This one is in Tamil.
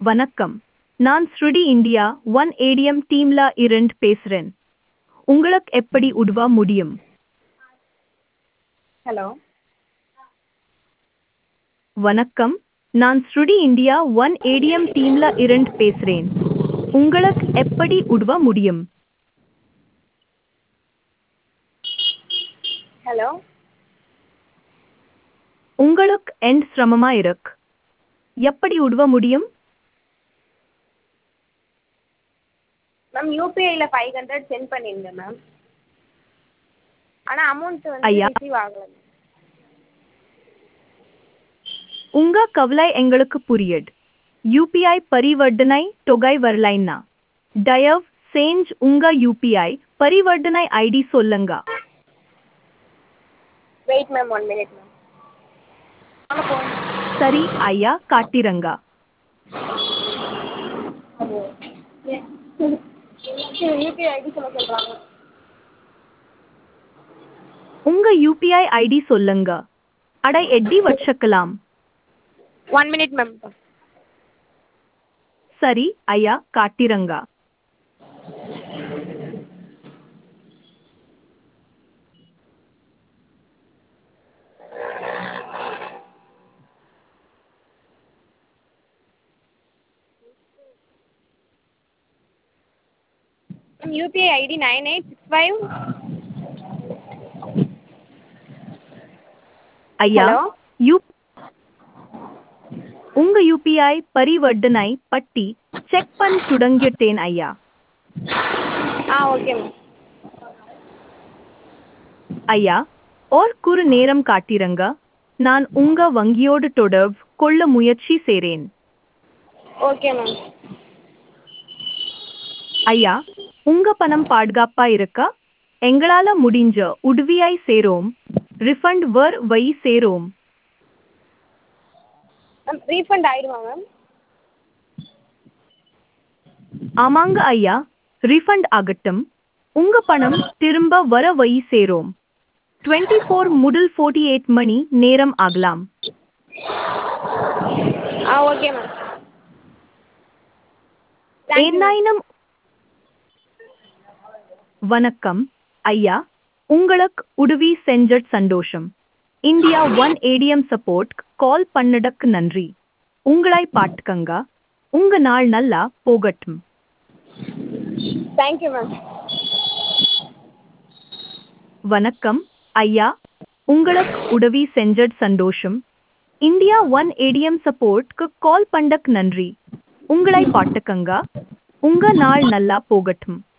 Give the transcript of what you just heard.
வணக்கம் நான் ஸ்ருடி இந்தியா ஒன் ஏடிஎம் டீம்ல இருந்து பேசுறேன் உங்களுக்கு எப்படி உதவ முடியும் ஹலோ வணக்கம் நான் ஸ்ருடி இந்தியா ஒன் ஏடிஎம் டீம்ல இருந்து பேசுறேன் உங்களுக்கு எப்படி உதவ முடியும் ஹலோ உங்களுக்கு எண்ட் சிரமமா இருக்கு எப்படி உதவ முடியும் மேம் யூபிஐயில் ஃபைவ் ஹண்ட்ரட் சென்ட் பண்ணியிருந்தேன் மேம் ஆனால் அமௌண்ட் வந்து ஐயா. ரிசீவ் ஆகலை உங்க கவலை எங்களுக்கு புரியுது யூபிஐ பரிவர்த்தனை தொகை வரலைன்னா தயவு செஞ்சு உங்க யூபிஐ பரிவர்த்தனை ஐடி சொல்லுங்க wait ma'am one minute ma'am சரி ஐயா காட்டிரங்க யூபிஐ ஐடி சொல்ல சொல்கிறாங்க உங்க யூபிஐ ஐடி சொல்லுங்க அடை எட்டி வச்சுக்கலாம் ஒன் மினிட் மேம் சரி ஐயா காட்டிரங்க UPI ID nine eight six five ஐயா Hello? யூ உங்க யூபிஐ பரிவர்த்தனை பட்டி செக் பண்ண தொடங்கிட்டேன் ஐயா ஆ ஓகே மேம் ஐயா ஓர் குறு நேரம் காட்டிரங்க நான் உங்க வங்கியோடு தொடர்பு கொள்ள முயற்சி செய்றேன் ஓகே மேம் ஐயா உங்க பணம் பாதுகாப்பா இருக்கா எங்களால முடிஞ்ச உதவியாய் சேரோம் ரிஃபண்ட் வர் வை சேரோம் மேம் ரீஃபண்ட் ஆயிடுமா மேம் ஆமாங்க ஐயா ரிஃபண்ட் ஆகட்டும் உங்க பணம் திரும்ப வர வை சேரோம் டுவெண்ட்டி ஃபோர் முதல் ஃபோர்ட்டி எயிட் மணி நேரம் ஆகலாம் ஆ ஓகே மேம் தேங்க்யூ ஏனாயினும் வணக்கம் ஐயா உங்களுக்கு உதவி செஞ்ச சந்தோஷம் India one ATM support call பண்ணடக்கு நன்றி உங்களை பாட்டுக்கங்க உங்க நாள் நல்லா போகட்டும் தேங்க்யூ மேம் வணக்கம் ஐயா உங்களுக்கு உதவி செஞ்ச சந்தோஷம் இந்தியா ஒன் ஏடிஎம் சப்போர்ட்க்கு கால் பண்ணடக்கு நன்றி உங்களை பாட்டுக்கங்க உங்க நாள் நல்லா போகட்டும்